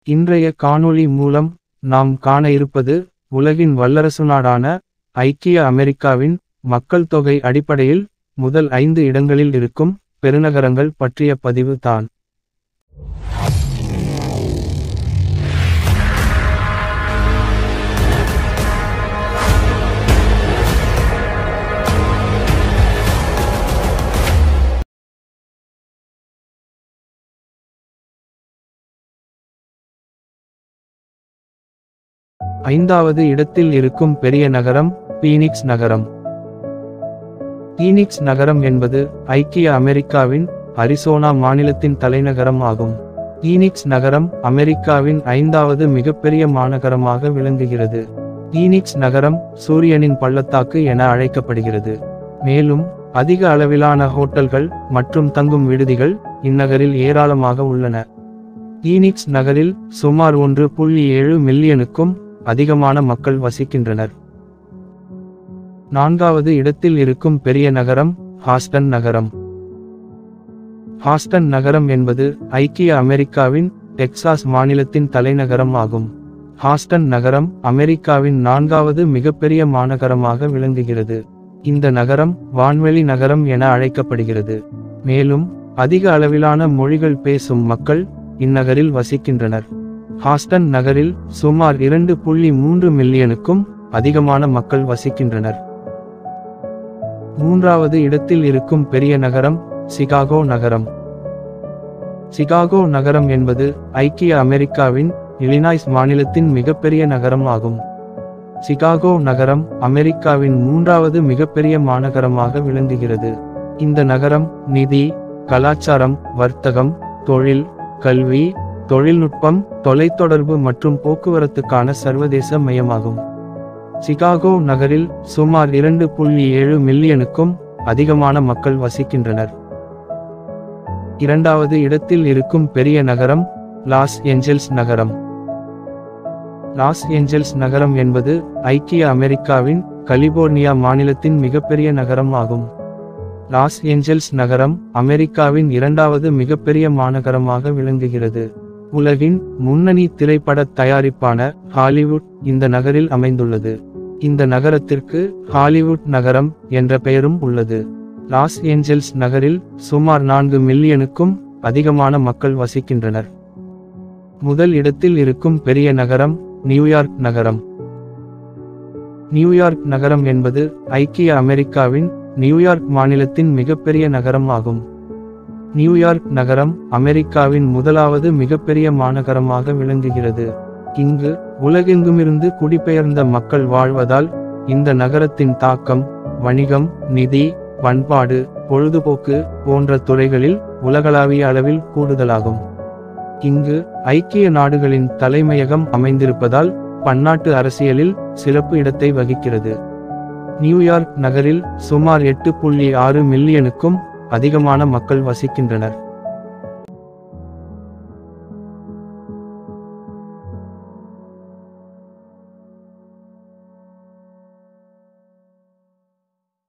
இன்றைய காணொளி மூலம் நாம் காண இருப்பது உலகின் வல்லரசு நாடான ஐக்கிய அமெரிக்காவின் மக்கள் தொகை அடிப்படையில் முதல் ஐந்து இடங்களில் இருக்கும் பெருநகரங்கள் பற்றிய பதிவு தான் ஐந்தாவது இடத்தில் இருக்கும் பெரிய நகரம் பீனிக்ஸ் நகரம் பீனிக்ஸ் நகரம் என்பது ஐக்கிய அமெரிக்காவின் அரிசோனா மாநிலத்தின் தலைநகரம் ஆகும் பீனிக்ஸ் நகரம் அமெரிக்காவின் ஐந்தாவது மிகப்பெரிய மாநகரமாக விளங்குகிறது பீனிக்ஸ் நகரம் சூரியனின் பள்ளத்தாக்கு என அழைக்கப்படுகிறது மேலும் அதிக அளவிலான ஹோட்டல்கள் மற்றும் தங்கும் விடுதிகள் இந்நகரில் ஏராளமாக உள்ளன பீனிக்ஸ் நகரில் சுமார் ஒன்று புள்ளி ஏழு மில்லியனுக்கும் அதிகமான மக்கள் வசிக்கின்றனர் நான்காவது இடத்தில் இருக்கும் பெரிய நகரம் ஹாஸ்டன் நகரம் ஹாஸ்டன் நகரம் என்பது ஐக்கிய அமெரிக்காவின் டெக்சாஸ் மாநிலத்தின் தலைநகரம் ஆகும் ஹாஸ்டன் நகரம் அமெரிக்காவின் நான்காவது மிகப்பெரிய மாநகரமாக விளங்குகிறது இந்த நகரம் வான்வெளி நகரம் என அழைக்கப்படுகிறது மேலும் அதிக அளவிலான மொழிகள் பேசும் மக்கள் இந்நகரில் வசிக்கின்றனர் ஹாஸ்டன் நகரில் சுமார் இரண்டு புள்ளி மூன்று மில்லியனுக்கும் அதிகமான மக்கள் வசிக்கின்றனர் மூன்றாவது இடத்தில் இருக்கும் பெரிய நகரம் சிகாகோ நகரம் சிகாகோ நகரம் என்பது ஐக்கிய அமெரிக்காவின் இலினாய்ஸ் மாநிலத்தின் மிகப்பெரிய நகரம் ஆகும் சிகாகோ நகரம் அமெரிக்காவின் மூன்றாவது மிகப்பெரிய மாநகரமாக விளங்குகிறது இந்த நகரம் நிதி கலாச்சாரம் வர்த்தகம் தொழில் கல்வி தொழில்நுட்பம் தொலைத்தொடர்பு மற்றும் போக்குவரத்துக்கான சர்வதேச மையமாகும் சிகாகோ நகரில் சுமார் இரண்டு புள்ளி ஏழு மில்லியனுக்கும் அதிகமான மக்கள் வசிக்கின்றனர் இரண்டாவது இடத்தில் இருக்கும் பெரிய நகரம் Los Angeles Los Angeles என்பது ஐக்கிய அமெரிக்காவின் கலிபோர்னியா மாநிலத்தின் மிகப்பெரிய நகரம் ஆகும் லாஸ் ஏஞ்சல்ஸ் நகரம் அமெரிக்காவின் இரண்டாவது மிகப்பெரிய மாநகரமாக விளங்குகிறது உலகின் முன்னணி திரைப்பட தயாரிப்பான ஹாலிவுட் இந்த நகரில் அமைந்துள்ளது இந்த நகரத்திற்கு ஹாலிவுட் நகரம் என்ற பெயரும் உள்ளது லாஸ் ஏஞ்சல்ஸ் நகரில் சுமார் நான்கு மில்லியனுக்கும் அதிகமான மக்கள் வசிக்கின்றனர் முதல் இடத்தில் இருக்கும் பெரிய நகரம் நியூயார்க் நகரம் நியூயார்க் நகரம் என்பது ஐக்கிய அமெரிக்காவின் நியூயார்க் மாநிலத்தின் மிகப்பெரிய நகரம் ஆகும் நியூயார்க் நகரம் அமெரிக்காவின் முதலாவது மிகப்பெரிய மாநகரமாக விளங்குகிறது இங்கு உலகெங்குமிருந்து குடிபெயர்ந்த மக்கள் வாழ்வதால் இந்த நகரத்தின் தாக்கம் வணிகம் நிதி பண்பாடு பொழுதுபோக்கு போன்ற துறைகளில் உலகளாவிய அளவில் கூடுதலாகும் இங்கு ஐக்கிய நாடுகளின் தலைமையகம் அமைந்திருப்பதால் பன்னாட்டு அரசியலில் சிறப்பு இடத்தை வகிக்கிறது நியூயார்க் நகரில் சுமார் எட்டு புள்ளி ஆறு மில்லியனுக்கும் அதிகமான மக்கள் வசிக்கின்றனர்